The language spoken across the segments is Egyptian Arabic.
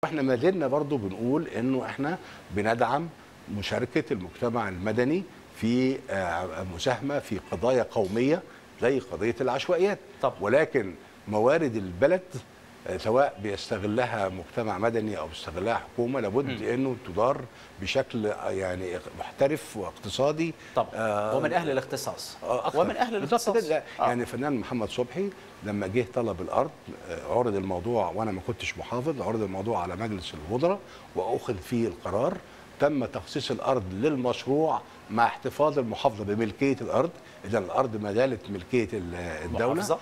احنا ما زلنا برضو بنقول انه احنا بندعم مشاركه المجتمع المدني في آه، مساهمه في قضايا قوميه زي قضيه العشوائيات طب. ولكن موارد البلد آه، سواء بيستغلها مجتمع مدني او بيستغلها حكومه لابد انه تدار بشكل آه، يعني محترف واقتصادي طبعا آه، ومن اهل الاختصاص آه، أكثر. ومن اهل بالظبط الاختصاص كده. آه. يعني الفنان محمد صبحي لما جه طلب الارض آه، عرض الموضوع وانا ما كنتش محافظ عرض الموضوع على مجلس الوزراء واخذ فيه القرار تم تخصيص الارض للمشروع مع احتفاظ المحافظه بملكيه الارض اذا الارض ما زالت ملكيه ال- الدوله محافظة.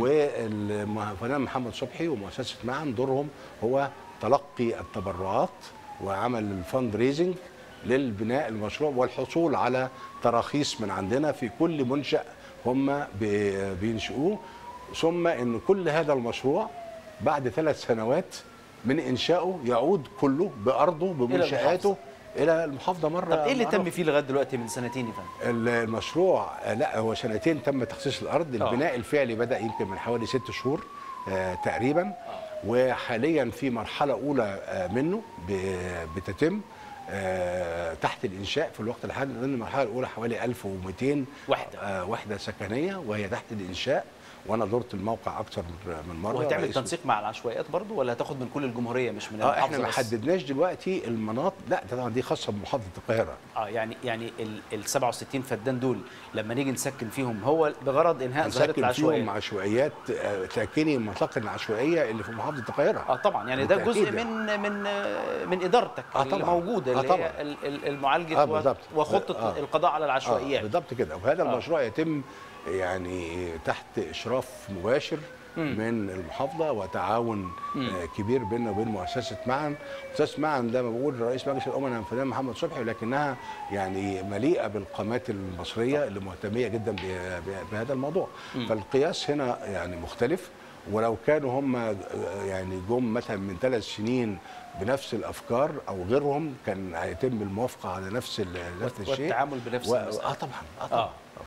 والفنان محمد صبحي ومؤسسه معا دورهم هو تلقي التبرعات وعمل الفند ريزنج للبناء المشروع والحصول على تراخيص من عندنا في كل منشأ هم بي- بينشئوه ثم ان كل هذا المشروع بعد ثلاث سنوات من انشائه يعود كله بارضه بمنشاته الى المحافظه مره طب ايه اللي مرة تم فيه لغايه دلوقتي من سنتين يا فندم؟ المشروع آه، لا هو سنتين تم تخصيص الارض آه. البناء الفعلي بدا يمكن من حوالي ست شهور آه، تقريبا وحاليا في مرحله اولى آه، منه ب- بتتم آه، تحت الانشاء في الوقت الحالي لان المرحله الاولى حوالي 1200 وحدة. آه، وحده سكنيه وهي تحت الانشاء وانا زرت الموقع اكثر من مره وهتعمل رئيس تنسيق مع العشوائيات برضو ولا هتاخد من كل الجمهوريه مش من اه المحافظه احنا ما بس؟ حددناش دلوقتي المناطق لا طبعا دي خاصه بمحافظه القاهره اه يعني يعني ال ال 67 فدان دول لما نيجي نسكن فيهم هو بغرض انهاء ظاهره هنسكن العشوائيات فيهم عشوائيات آه، ساكني المناطق العشوائيه اللي في محافظه القاهره اه طبعا يعني ده بالتأكيد جزء يعني. من من آه، من ادارتك آه اللي طبعاً. موجوده آه اللي طبعاً. هي ال- ال- المعالجه آه و- بالظبط. وخطه آه. القضاء على آه العشوائيات بالضبط كده وهذا آه. المشروع يتم يعني تحت اشراف مباشر من المحافظه وتعاون آه، كبير بيننا وبين مؤسسه معا مؤسسه معا ده ما بقول رئيس مجلس الامناء الفنان محمد صبحي ولكنها يعني مليئه بالقامات المصريه اللي مهتميه جدا ب- ب- بهذا الموضوع فالقياس هنا يعني مختلف ولو كانوا هم آه، يعني جم مثلا من ثلاث سنين بنفس الافكار او غيرهم كان هيتم الموافقه على نفس ال- نفس الشيء والتعامل بنفس و... المسألة. اه طبعا اه طبعا اه